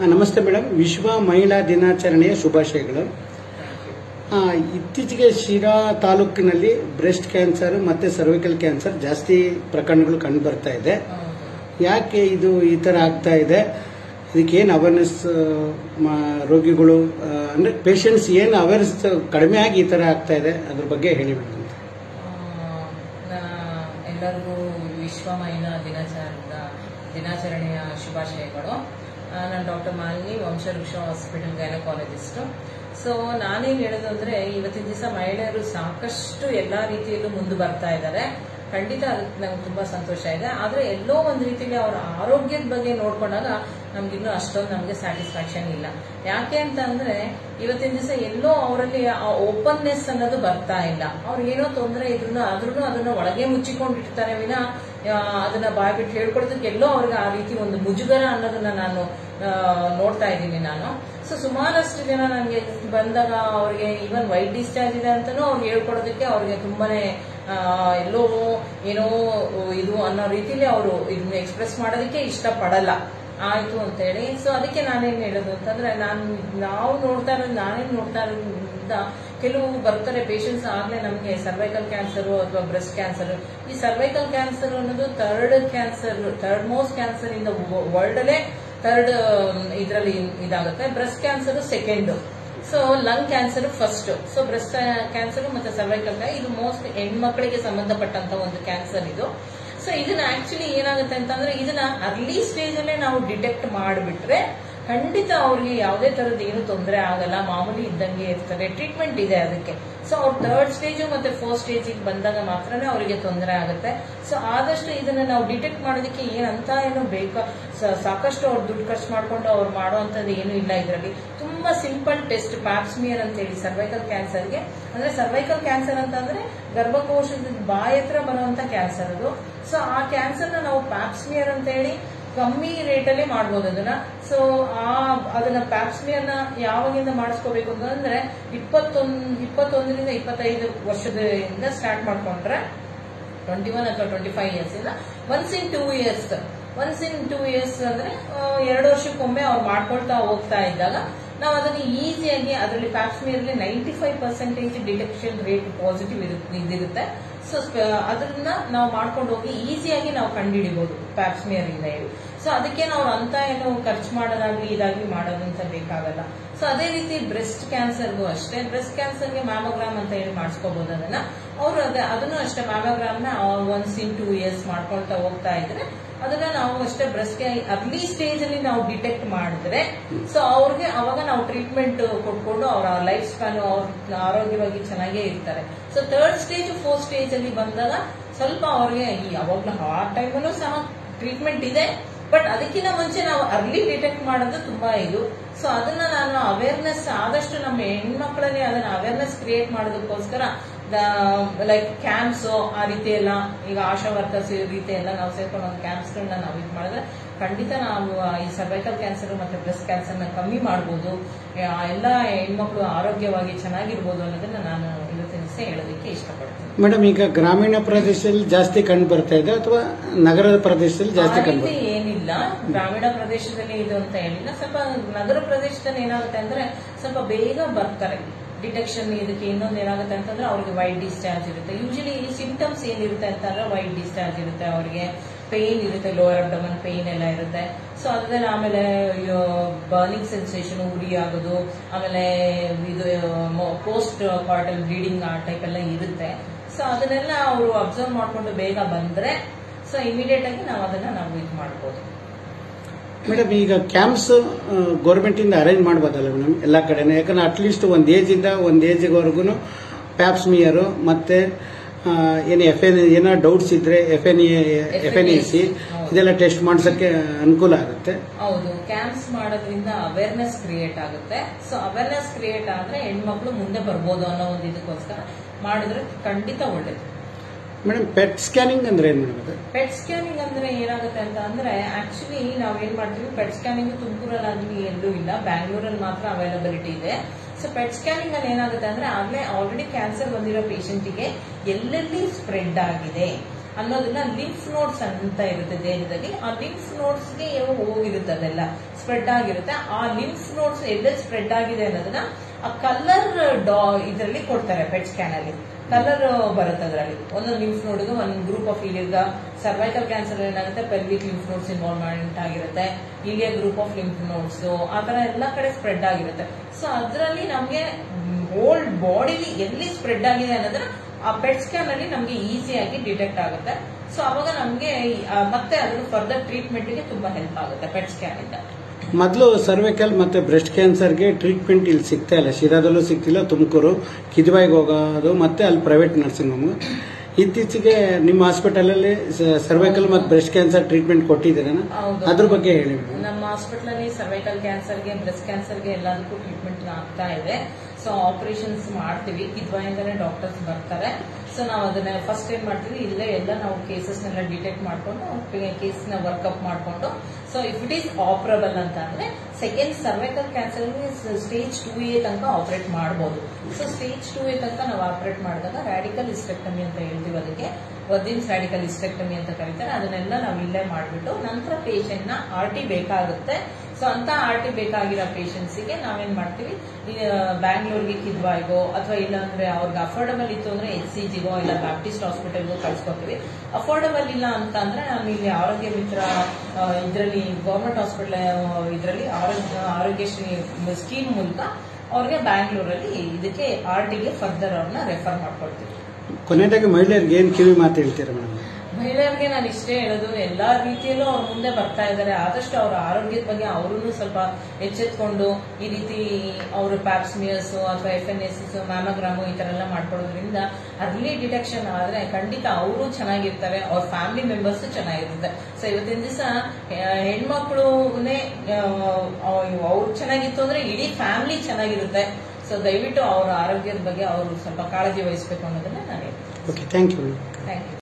ಆ, ನಮಸ್ತೆ ಮೇಡಮ್ ವಿಶ್ವ ಮಹಿಳಾ ದಿನಾಚರಣೆಯ ಶುಭಾಶಯಗಳು ಆ, ಇತ್ತೀಚೆಗೆ ಶಿರಾ ತಾಲೂಕಿನಲ್ಲಿ ಬ್ರೆಸ್ಟ್ ಕ್ಯಾನ್ಸರ್ ಮತ್ತೆ ಸರ್ವಿಕಲ್ ಕ್ಯಾನ್ಸರ್ ಜಾಸ್ತಿ ಪ್ರಕರಣಗಳು ಕಂಡು ಬರ್ತಾ ಇದೆ ಯಾಕೆ ಇದು ಈ ತರ ಆಗ್ತಾ ಇದೆ ಇದಕ್ಕೆ ಏನು ಅವೇರ್ನೆಸ್ ರೋಗಿಗಳು ಆ, ಅಂದ್ರೆ ಪೇಷಂಟ್ಸ್ ಏನು ಅವೇರ್ನೆಸ್ ಕಡಿಮೆ ಆಗಿ ಈ ತರ ಆಗ್ತಾ ಇದೆ ಅದ್ರ ಬಗ್ಗೆ ಹೇಳಿ ಮೇಡಮ್ ಎಲ್ಲರಿಗೂ ವಿಶ್ವ ಮಹಿಳಾ ದಿನಾಚರಣೆಯ ದಿನಾಚರಣೆಯ ಶುಭಾಶಯಗಳು ಆ, ನಾನು doctor Malini Vamshavriksha hospital gynaecologist so ನಾನೇನ್ ಹೇಳೋದು ಅಂದ್ರೆ ಇವತ್ತಿನ ದಿವಸ ಮಹಿಳೆಯರು ಸಾಕಷ್ಟು ಎಲ್ಲಾ ರೀತಿಯಲ್ಲೂ ಮುಂದೆ ಬರ್ತಾ ಇದ್ದಾರೆ ಖಂಡಿತ ಅದಕ್ಕೆ ನಂಗೆ ತುಂಬಾ ಸಂತೋಷ ಇದೆ ಆದ್ರೆ ಎಲ್ಲೋ ಒಂದ್ ರೀತಿಯಲ್ಲಿ ಅವರ ಆರೋಗ್ಯದ ಬಗ್ಗೆ ನೋಡ್ಕೊಂಡಾಗ ನಮ್ಗಿನ್ನೂ ಅಷ್ಟೊಂದು ನಮ್ಗೆ ಸ್ಯಾಟಿಸ್ಫ್ಯಾಕ್ಷನ್ ಇಲ್ಲ ಯಾಕೆ ಅಂತ ಅಂದ್ರೆ ಇವತ್ತಿನ ದಿವಸ ಎಲ್ಲೋ ಅವರಲ್ಲಿ ಆ ಓಪನ್ನೆಸ್ ಅನ್ನೋದು ಬರ್ತಾ ಇಲ್ಲ ಅವ್ರಿಗೆ ಏನೋ ತೊಂದರೆ ಇದ್ರು ಆದ್ರೂ ಅದನ್ನ ಒಳಗೆ ಮುಚ್ಚಿಕೊಂಡಿರ್ತಾರೆ ವಿನ ಆ, ಅದನ್ನ ಬಾಯ್ಬಿಟ್ಟು ಹೇಳ್ಕೊಡೋದಕ್ಕೆ ಎಲ್ಲೋ ಅವ್ರಿಗೆ ಆ ರೀತಿ ಒಂದು ಮುಜುಗರ ಅನ್ನೋದನ್ನ ನಾನು ಆ, ನೋಡ್ತಾ ಇದ್ದೀನಿ ನಾನು ಸೊ ಸುಮಾರಷ್ಟು ಜನ ನನಗೆ ಬಂದಾಗ ಅವ್ರಿಗೆ ಈವನ್ ವೈಟ್ ಡಿಸ್ಚಾರ್ಜ್ ಇದೆ ಅಂತಾನೂ ಅವ್ರಿಗೆ ಹೇಳ್ಕೊಡೋದಕ್ಕೆ ಅವ್ರಿಗೆ ತುಂಬಾನೇ ಆ, ಎಲ್ಲೋ ಏನೋ ಇದು ಅನ್ನೋ ರೀತಿಲಿ ಅವರು ಇದನ್ನ ಎಕ್ಸ್ಪ್ರೆಸ್ ಮಾಡೋದಕ್ಕೆ ಇಷ್ಟಪಡಲ್ಲ ಆಯ್ತು ಅಂತ ಹೇಳಿ ಸೊ ಅದಕ್ಕೆ ನಾನೇನ್ ಹೇಳೋದು ಅಂತಂದ್ರೆ ನಾನು ನಾವು ನೋಡ್ತಾ ಇರೋದು ನಾನೇನ್ ನೋಡ್ತಾ ಇರೋದ್ರಿಂದ ಕೆಲವು ಬರ್ತಾರೆ ಪೇಷಂಟ್ಸ್ ಆಗ್ಲೇ ನಮಗೆ ಸರ್ವೈಕಲ್ ಕ್ಯಾನ್ಸರ್ ಅಥವಾ ಬ್ರೆಸ್ಟ್ ಕ್ಯಾನ್ಸರ್ ಈ ಸರ್ವೈಕಲ್ ಕ್ಯಾನ್ಸರ್ ಅನ್ನೋದು third cancer third most cancer in the world ಅಲ್ಲೇ ಥರ್ಡ್ ಇದರಲ್ಲಿ ಇದಾಗುತ್ತೆ breast cancer second so lung cancer first so breast cancer ಮತ್ತೆ ಸರ್ವೈಕಲ್ ಇದು ಮೋಸ್ಟ್ ಹೆಣ್ಮಕ್ಳಿಗೆ ಸಂಬಂಧಪಟ್ಟಂತ ಒಂದು ಕ್ಯಾನ್ಸರ್ ಇದು ಸೊ ಇದನ್ನ ಆಕ್ಚುಲಿ ಏನಾಗುತ್ತೆ ಅಂತಂದ್ರೆ ಇದನ್ನ ಅರ್ಲಿ ಸ್ಟೇಜ್ ಅಲ್ಲೇ ನಾವು ಡಿಟೆಕ್ಟ್ ಮಾಡಿಬಿಟ್ರೆ ಖಂಡಿತ ಅವ್ರಿಗೆ ಯಾವುದೇ ತರದ ಏನು ತೊಂದರೆ ಆಗಲ್ಲ ಮಾಮೂಲಿ ಇದ್ದಂಗೆ ಇರ್ತದೆ ಟ್ರೀಟ್ಮೆಂಟ್ ಇದೆ ಅದಕ್ಕೆ ಸೊ ಅವ್ರು ಥರ್ಡ್ ಸ್ಟೇಜ್ ಮತ್ತೆ ಫೋರ್ತ್ ಸ್ಟೇಜಿಗೆ ಬಂದಾಗ ಮಾತ್ರನೇ ಅವರಿಗೆ ತೊಂದರೆ ಆಗುತ್ತೆ ಸೊ ಆದಷ್ಟು ಇದನ್ನ ನಾವು ಡಿಟೆಕ್ಟ್ ಮಾಡೋದಕ್ಕೆ ಏನಂತ ಏನು ಬೇಕಾ ಸ- ಸಾಕಷ್ಟು ಅವ್ರು ದುಡ್ಡು ಖರ್ಚು ಮಾಡ್ಕೊಂಡು ಅವ್ರು ಮಾಡುವಂತದ್ದು ಏನು ಇಲ್ಲ ಇದರಲ್ಲಿ ತುಂಬಾ ಸಿಂಪಲ್ ಟೆಸ್ಟ್ ಪ್ಯಾಪ್ಸ್ಮಿಯರ್ ಅಂತ ಹೇಳಿ ಸರ್ವೈಕಲ್ ಕ್ಯಾನ್ಸರ್ಗೆ ಅಂದ್ರೆ ಸರ್ವೈಕಲ್ ಕ್ಯಾನ್ಸರ್ ಅಂತ ಅಂದ್ರೆ ಗರ್ಭಕೋಶದ ಬಾಯಿ ಹತ್ರ ಬರುವಂತ ಕ್ಯಾನ್ಸರ್ ಅದು ಸೊ ಆ ಕ್ಯಾನ್ಸರ್ನ ನಾವು ಪ್ಯಾಪ್ಸ್ಮಿಯರ್ ಅಂತ ಹೇಳಿ ಕಮ್ಮಿ ರೇಟಲ್ಲಿ ಮಾಡ್ಬೋದು ಅದನ್ನ ಸೊ ಆ ಅದನ್ನ ಪ್ಯಾಪ್ಸ್ಮಿಯರ್ನ ಯಾವಾಗಿಂದ ಮಾಡಿಸ್ಕೋಬೇಕು ಅಂತಂದ್ರೆ ಇಪ್ಪತ್ತೊಂದು ಇಪ್ಪತ್ತೊಂದರಿಂದ ಇಪ್ಪತ್ತೈದು ವರ್ಷದಿಂದ ಸ್ಟಾರ್ಟ್ ಮಾಡ್ಕೊಂಡ್ರೆ ಟ್ವೆಂಟಿ ಒನ್ ಅಥವಾ ಟ್ವೆಂಟಿ ಫೈವ್ ಇಯರ್ಸ್ ಇಂದ once in two years once in two years ಅಂದ್ರೆ ಆ, ಎರಡು ವರ್ಷಕ್ಕೊಮ್ಮೆ ಅವ್ರು ಮಾಡ್ಕೊಳ್ತಾ ಹೋಗ್ತಾ ಇದ್ದಾಗ ನಾವು ಅದನ್ನ ಈಸಿಯಾಗಿ ಅದರಲ್ಲಿ ಪ್ಯಾಪ್ಸ್ಮಿಯರ್ಲಿ ninety five percentage detection rate positive ಇದಿರುತ್ತೆ ಸೊ ಅದನ್ನ ನಾವು ಮಾಡ್ಕೊಂಡು ಹೋಗಿ ಈಸಿಯಾಗಿ ನಾವು ಕಂಡುಹಿಡಿಬಹುದು ಪ್ಯಾಪ್ಸ್ಮಿಯರ್ ಇಂದ ಹೇಳಿ ಸೊ ಅದಕ್ಕೆ ನಾವು ಅಂತ ಏನು ಖರ್ಚು ಮಾಡೋದಾಗ್ಲಿ ಇದಾಗ್ಲಿ ಮಾಡೋದು ಅಂತ ಬೇಕಾಗಲ್ಲ ಸೊ ಅದೇ ರೀತಿ ಬ್ರೆಸ್ಟ್ ಕ್ಯಾನ್ಸರ್ಗೂ ಅಷ್ಟೇ ಬ್ರೆಸ್ಟ್ ಕ್ಯಾನ್ಸರ್ಗೆ ಮ್ಯಾಮೋಗ್ರಾಮ್ ಅಂತ ಹೇಳಿ ಮಾಡಿಸ್ಕೋಬಹುದು ಅದನ್ನ ಅವರು ಅದೇ ಅದನ್ನು ಅಷ್ಟೇ ಮ್ಯಾಮೋಗ್ರಾಮ್ ನ ಒನ್ಸ್ ಇನ್ ಟೂ ಇಯರ್ಸ್ ಮಾಡ್ಕೊಳ್ತಾ ಹೋಗ್ತಾ ಇದ್ರೆ ಅದನ್ನ ನಾವು ಅಷ್ಟೇ ಬ್ರೆಸ್ಟ್ ಅರ್ಲಿ ಸ್ಟೇಜ್ ಅಲ್ಲಿ ನಾವು ಡಿಟೆಕ್ಟ್ ಮಾಡಿದ್ರೆ ಸೊ ಅವ್ರಿಗೆ ಅವಾಗ ನಾವು ಟ್ರೀಟ್ಮೆಂಟ್ ಕೊಟ್ಕೊಂಡು ಅವರ ಲೈಫ್ ಸ್ಪ್ಯಾನ್ ಅವ್ರ ಆರೋಗ್ಯವಾಗಿ ಚೆನ್ನಾಗೇ ಇರ್ತಾರೆ so third stage fourth stage ಅಲ್ಲಿ ಬಂದಾಗ ಸ್ವಲ್ಪ ಅವ್ರಿಗೆ ಈ ಯಾವಾಗ್ಲೂ ಆ ಟೈಮಲ್ಲೂ ಸಹ ಟ್ರೀಟ್ಮೆಂಟ್ ಇದೆ ಬಟ್ ಅದಕ್ಕಿಂತ ಮುಂಚೆ ನಾವು ಅರ್ಲಿ ಡಿಟೆಕ್ಟ್ ಮಾಡೋದು ತುಂಬಾ ಇದು ಸೊ ಅದನ್ನ ನಾನು ಅವೇರ್ನೆಸ್ ಆದಷ್ಟು ನಮ್ಮ ಹೆಣ್ಮಕ್ಳಲ್ಲಿ ಅದನ್ನ ಅವೇರ್ನೆಸ್ ಕ್ರಿಯೇಟ್ ಮಾಡೋದಕ್ಕೋಸ್ಕರ ಲೈಕ್ ಕ್ಯಾಂಪ್ಸ್ ಆ ರೀತಿ ಎಲ್ಲ ಈಗ ಆಶಾ ವರ್ಕರ್ಸ್ ಈ ರೀತಿ ಎಲ್ಲ ನಾವು ಸೇರ್ಕೊಂಡು ಒಂದು ಕ್ಯಾಂಪ್ಸ್ ಗಳನ್ನ ನಾವು ಇದು ಮಾಡಿದ್ರೆ ಖಂಡಿತ ನಾವು ಈ ಸರ್ವೈಕಲ್ ಕ್ಯಾನ್ಸರ್ ಮತ್ತೆ ಬ್ರೆಸ್ಟ್ ಕ್ಯಾನ್ಸರ್ ನ ಕಮ್ಮಿ ಮಾಡಬಹುದು ಎಲ್ಲ ಹೆಣ್ಮಕ್ಳು ಆರೋಗ್ಯವಾಗಿ ಚೆನ್ನಾಗಿರ್ಬೋದು ಅನ್ನೋದನ್ನ ನಾನು ಇವತ್ತಿನ ದಿವಸ ಹೇಳೋದಕ್ಕೆ ಇಷ್ಟಪಡ್ತೀನಿ ಮೇಡಮ್ ಈಗ ಗ್ರಾಮೀಣ ಪ್ರದೇಶದಲ್ಲಿ ಜಾಸ್ತಿ ಕಂಡು ಬರ್ತಾ ಇದೆ ಅಥವಾ ನಗರದ ಪ್ರದೇಶದಲ್ಲಿ ಜಾಸ್ತಿ ಆ ಕಂಡು ರೀತಿ ಬರ್ತಾ ಇದೆ ಏನಿಲ್ಲ ಗ್ರಾಮೀಣ ಪ್ರದೇಶದಲ್ಲಿ ಇದು ಅಂತ ಏನಿಲ್ಲ ಸ್ವಲ್ಪ ನಗರ ಪ್ರದೇಶದಲ್ಲಿ ಏನಾಗುತ್ತೆ ಅಂದ್ರೆ ಸ್ವಲ್ಪ ಬೇಗ ಬರ್ತಾರೆ ಡಿಟೆಕ್ಷನ್ ಇದಕ್ಕೆ ಇನ್ನೊಂದು ಏನಾಗುತ್ತೆ ಅಂತಂದ್ರೆ ಅವ್ರಿಗೆ ವೈಟ್ ಡಿಸ್ಚಾರ್ಜ್ ಇರುತ್ತೆ ಯೂಶಲಿ ಸಿಂಟಮ್ಸ್ ಏನಿರುತ್ತೆ ಅಂತಂದ್ರೆ ವೈಟ್ ಡಿಸ್ಚಾರ್ಜ್ ಇರುತ್ತೆ ಅವರಿಗೆ ಪೇನ್ ಇರುತ್ತೆ ಲೋವರ್ ಅಬ್ಡಮನ್ ಪೇನ್ ಎಲ್ಲ ಇರುತ್ತೆ ಸೊ ಅದ್ರಲ್ಲಿ ಆಮೇಲೆ ಬರ್ನಿಂಗ್ ಸೆನ್ಸೇಷನ್ ಉರಿ ಆಗೋದು ಆಮೇಲೆ ಇದು ಪೋಸ್ಟ್ ಪಾರ್ಟಲ್ ಬ್ಲೀಡಿಂಗ್ ಆ ಟೈಪ್ ಎಲ್ಲ ಇರುತ್ತೆ ಸೊ ಅದನ್ನೆಲ್ಲ ಅವರು ಅಬ್ಸರ್ವ್ ಮಾಡ್ಕೊಂಡು ಬೇಗ ಬಂದ್ರೆ ಸೊ ಇಮಿಡಿಯೇಟ್ ಆಗಿ ನಾವು ಅದನ್ನ ನಾವು ಇದು ಮಾಡ್ಬೋದು ಮೇಡಮ್ ಈಗ ಕ್ಯಾಂಪ್ಸ್ ಗೌರ್ಮೆಂಟ್ ಇಂದ ಅರೇಂಜ್ ಮಾಡ್ಬೋದಲ್ಲ ಮೇಡಮ್ ಎಲ್ಲಾ ಕಡೆನೂ ಯಾಕಂದ್ರೆ ಅಟ್ಲೀಸ್ಟ್ ಒಂದ್ ಏಜ್ ಇಂದ ಒಂದ್ ಏಜ್ವರೆಗೂ ಪ್ಯಾಪ್ಸ್ಮಿಯರ್ ಮತ್ತೆ ಆ, ಏನು ಎಫ್ ಎನ್ ಏನೋ ಡೌಟ್ಸ್ ಇದ್ರೆ F N F N E C ಇದೆಲ್ಲ ಟೆಸ್ಟ್ ಮಾಡ್ಸಕ್ಕೆ ಅನುಕೂಲ ಆಗುತ್ತೆ ಹೌದು ಕ್ಯಾಂಪ್ಸ್ ಮಾಡೋದ್ರಿಂದ ಅವೇರ್ನೆಸ್ ಕ್ರಿಯೇಟ್ ಆಗುತ್ತೆ ಸೊ ಅವೇರ್ನೆಸ್ ಕ್ರಿಯೇಟ್ ಆದ್ರೆ ಹೆಣ್ಮಕ್ಳು ಮುಂದೆ ಬರ್ಬೋದು ಅನ್ನೋ ಒಂದು ಇದಕ್ಕೋಸ್ಕರ ಮಾಡಿದ್ರೆ ಖಂಡಿತ ಒಳ್ಳೇದು ಮೇಡಮ್ ಪೆಟ್ ಸ್ಕ್ಯಾನಿಂಗ್ ಅಂದ್ರೆ ಏನ್ ಮೇಡಮ್ ಅದು ಪೆಟ್ ಸ್ಕ್ಯಾನಿಂಗ್ ಅಂದ್ರೆ ಏನಾಗುತ್ತೆ ಅಂತ ಅಂದ್ರೆ ಆಕ್ಚುಲಿ ನಾವ್ ಏನ್ ಮಾಡ್ತೀವಿ ಪೆಟ್ ಸ್ಕ್ಯಾನಿಂಗ್ ತುಮಕೂರಲ್ಲಿ ಎಲ್ಲೂ ಇಲ್ಲ ಬ್ಯಾಂಗ್ಳೂರಲ್ಲಿ ಮಾತ್ರ ಅವೈಲಬಿಲಿಟಿ ಇದೆ ಸೊ ಪೆಟ್ ಸ್ಕ್ಯಾನಿಂಗ್ ಅಲ್ಲಿ ಏನಾಗುತ್ತೆ ಅಂದ್ರೆ ಆಗ್ಲೇ ಆಲ್ರೆಡಿ ಕ್ಯಾನ್ಸರ್ ಬಂದಿರೋ ಪೇಷಂಟಿಗೆ ಎಲ್ಲೆಲ್ಲಿ ಸ್ಪ್ರೆಡ್ ಆಗಿದೆ ಅನ್ನೋದನ್ನ ಲಿಂಫ್ ನೋಟ್ಸ್ ಅಂತ ಇರುತ್ತೆ ದೇಹದಲ್ಲಿ ಆ ಲಿಂಫ್ ನೋಟ್ಸ್ಗೆ ಹೋಗಿರುತ್ತೆ ಅದೆಲ್ಲ ಸ್ಪ್ರೆಡ್ ಆಗಿರುತ್ತೆ ಆ ಲಿಂಫ್ ನೋಡ್ಸ್ ಎಲ್ಲೆಲ್ಲಿ ಸ್ಪ್ರೆಡ್ ಆಗಿದೆ ಅನ್ನೋದನ್ನ ಆ ಕಲರ್ ಡಾ ಇದರಲ್ಲಿ ಕೊಡ್ತಾರೆ ಪೆಟ್ ಸ್ಕ್ಯಾನ್ ಅಲ್ಲಿ ಕಲರ್ ಬರುತ್ತೆ ಅದರಲ್ಲಿ ಒಂದೊಂದು ಲಿಂಫ್ ನೋಡಿಗೆ ಒಂದು ಗ್ರೂಪ್ ಆಫ್ ಈಗ ಸರ್ವೈಕಲ್ ಕ್ಯಾನ್ಸರ್ ಏನಾಗುತ್ತೆ ಪೆಲ್ವಿಕ್ ಲಿಂಫ್ ನೋಡ್ಸ್ ಇನ್ವಾಲ್ವ್ಮೆಂಟ್ ಆಗಿರುತ್ತೆ ಇಲ್ಲಿಯ ಗ್ರೂಪ್ ಆಫ್ ಲಿಂಫ್ ನೋಡ್ಸ್ ಆ ತರ ಎಲ್ಲ ಕಡೆ ಸ್ಪ್ರೆಡ್ ಆಗಿರುತ್ತೆ ಸೊ ಅದರಲ್ಲಿ ನಮಗೆ ಹೋಲ್ ಬಾಡಿಲಿ ಎಲ್ಲಿ ಸ್ಪ್ರೆಡ್ ಆಗಿದೆ ಅನ್ನೋದನ್ನ ಆ ಪೆಟ್ ಸ್ಕ್ಯಾನ್ ಅಲ್ಲಿ ನಮಗೆ ಈಸಿಯಾಗಿ ಡಿಟೆಕ್ಟ್ ಆಗುತ್ತೆ ಸೊ ಅವಾಗ ನಮಗೆ ಮತ್ತೆ ಅದ್ರ ಫರ್ದರ್ ಟ್ರೀಟ್ಮೆಂಟ್ಗೆ ತುಂಬಾ ಹೆಲ್ಪ್ ಆಗುತ್ತೆ ಪೆಟ್ ಸ್ಕ್ಯಾನ್ ಇಂದ ಮೊದಲು ಸರ್ವಿಕಲ್ ಮತ್ತೆ ಬ್ರೆಸ್ಟ್ ಕ್ಯಾನ್ಸರ್ಗೆ ಟ್ರೀಟ್ಮೆಂಟ್ ಇಲ್ಲಿ ಸಿಗ್ತಾ ಇಲ್ಲ ಶಿರಾದಲ್ಲೂ ಸಿಗ್ತಿಲ್ಲ ತುಮಕೂರು ಕಿದ್ವಾಯಿಗೆ ಹೋಗೋದು ಮತ್ತೆ ಅಲ್ಲಿ ಪ್ರೈವೇಟ್ ನರ್ಸಿಂಗ್ ಹೋಮ್ ಇತ್ತೀಚೆಗೆ ನಿಮ್ಮ ಹಾಸ್ಪಿಟಲಲ್ಲಿ ಸರ್ವೈಕಲ್ ಮತ್ತು ಬ್ರೆಸ್ಟ್ ಕ್ಯಾನ್ಸರ್ ಟ್ರೀಟ್ಮೆಂಟ್ ಕೊಟ್ಟಿದ್ದೀರಾ ಹೌದು. ಅದ್ರ ಬಗ್ಗೆ ಹೇಳಿ ನಮ್ಮ ಹಾಸ್ಪಿಟಲ್ ಅಲ್ಲಿ ಸರ್ವೈಕಲ್ ಕ್ಯಾನ್ಸರ್ಗೆ ಬ್ರೆಸ್ಟ್ ಕ್ಯಾನ್ಸರ್ಗೆ ಎಲ್ಲದಕ್ಕೂ ಟ್ರೀಟ್ಮೆಂಟ್ ಆಗ್ತಾ ಇದೆ ಸೊ ಆಪರೇಷನ್ಸ್ ಮಾಡ್ತೀವಿ ಕಿದ್ವಾಯಿಂದಲೇ ಡಾಕ್ಟರ್ಸ್ ಬರ್ತಾರೆ ಸೊ ನಾವು ಅದನ್ನ ಫಸ್ಟ್ ಏನ್ ಮಾಡ್ತೀವಿ ಇಲ್ಲೇ ಎಲ್ಲ ನಾವು ಕೇಸಸ್ನೆಲ್ಲ ಡಿಟೆಕ್ಟ್ ಮಾಡ್ಕೊಂಡು ಕೇಸ್ ನ ವರ್ಕಪ್ ಮಾಡ್ಕೊಂಡು so if it is operable ಅಂತ ಅಂದ್ರೆ second cervical cancer stage two A ತನಕ ಆಪರೇಟ್ ಮಾಡಬಹುದು ಸೊ ಸ್ಟೇಜ್ ಟೂ ಎ ತನಕ ನಾವು ಆಪರೇಟ್ ಮಾಡಿದಾಗ ರ್ಯಾಡಿಕಲ್ ಇಸ್ಟೆಕ್ಟಮಿ ಅಂತ ಹೇಳ್ತೀವಿ ಅದಕ್ಕೆ ವರ್ಜಿನ್ಸ್ ರ್ಯಾಡಿಕಲ್ ಇಸ್ಟೆಕ್ಟಮಿ ಅಂತ ಕರೀತಾರೆ ಅದನ್ನೆಲ್ಲ ನಾವು ಇಲ್ಲೇ ಮಾಡಿಬಿಟ್ಟು ನಂತರ ಪೇಷಂಟ್ ನ ಆರ್ ಟಿ ಬೇಕಾಗುತ್ತೆ ಸೊ ಅಂತ ಆರ್ ಟಿ ಬೇಕಾಗಿರೋ ಪೇಷಂಟ್ಸಿಗೆ ನಾವೇನ್ ಮಾಡ್ತೀವಿ ಈ, ಆ, ಬ್ಯಾಂಗ್ಳೂರ್ಗೆ ಕಿದ್ವಾಯ್ಗೋ ಅಥವಾ ಇಲ್ಲಾಂದ್ರೆ ಅವ್ರಿಗೆ ಅಫೋರ್ಡಬಲ್ ಇತ್ತು ಅಂದ್ರೆ ಎಚ್ ಸಿ ಜಿಗೋ ಇಲ್ಲ ಬ್ಯಾಪ್ಟಿಸ್ಟ್ ಹಾಸ್ಪಿಟಲ್ಗೋ ಕಳ್ಸ್ಕೊತೀವಿ ಅಫೋರ್ಡಬಲ್ ಇಲ್ಲ ಅಂತ ಅಂದ್ರೆ ನಾನು ಇಲ್ಲಿ ಆರೋಗ್ಯ ಮಿತ್ರ ಇದರಲ್ಲಿ ಗೌರ್ಮೆಂಟ್ ಹಾಸ್ಪಿಟಲ್ ಇದರಲ್ಲಿ ಆರೋಗ್ಯ ಆರೋಗ್ಯಶ್ರೀ ಸ್ಕೀಮ್ ಮೂಲಕ ಅವ್ರಿಗೆ ಬ್ಯಾಂಗ್ಳೂರಲ್ಲಿ ಇದಕ್ಕೆ ಆರ್ ಟಿಗೆ ಫರ್ದರ್ ಅವ್ರನ್ನ ರೆಫರ್ ಮಾಡ್ಕೊಳ್ತೀವಿ ಕೊನೆಯದಾಗಿ ಮಹಿಳೆಯರಿಗೆ ಏನು ಕಿವಿ ಮಾತು ಹೇಳ್ತೀರಾ ಮೇಡಮ್ ಮಹಿಳೆಯರಿಗೆ ನಾನು ಇಷ್ಟೇ ಹೇಳೋದು ಎಲ್ಲಾ ರೀತಿಯಲ್ಲೂ ಅವ್ರ ಮುಂದೆ ಬರ್ತಾ ಇದ್ದಾರೆ ಆದಷ್ಟು ಅವರ ಆರೋಗ್ಯದ ಬಗ್ಗೆ ಅವರು ಸ್ವಲ್ಪ ಎಚ್ಚೆತ್ಕೊಂಡು ಈ ರೀತಿ ಅವರು ಪ್ಯಾಪ್ಸ್ಮಿಯರ್ಸ್ ಅಥವಾ ಎಫ್ ಎನ್ ಎಸ್ ಮ್ಯಾಮೋಗ್ರಾಮು ಈ ತರ ಎಲ್ಲ ಮಾಡ್ಕೊಳ್ಳೋದ್ರಿಂದ ಅರ್ಲಿ ಡಿಟೆಕ್ಷನ್ ಆದ್ರೆ ಖಂಡಿತ ಅವರು ಚೆನ್ನಾಗಿರ್ತಾರೆ ಅವ್ರ ಫ್ಯಾಮಿಲಿ ಮೆಂಬರ್ಸ್ ಚೆನ್ನಾಗಿರುತ್ತೆ ಸೊ ಇವತ್ತಿನ ದಿವಸ ಹೆಣ್ಮಕ್ಳುನೇ ಅವ್ರು ಚೆನ್ನಾಗಿತ್ತು ಅಂದ್ರೆ ಇಡೀ ಫ್ಯಾಮಿಲಿ ಚೆನ್ನಾಗಿರುತ್ತೆ ಸೊ ದಯವಿಟ್ಟು ಅವರ ಆರೋಗ್ಯದ ಬಗ್ಗೆ ಅವರು ಸ್ವಲ್ಪ ಕಾಳಜಿ ವಹಿಸಬೇಕು ಅನ್ನೋದನ್ನ ನಾನು ಹೇಳ್ತೀನಿ okay thank you thank you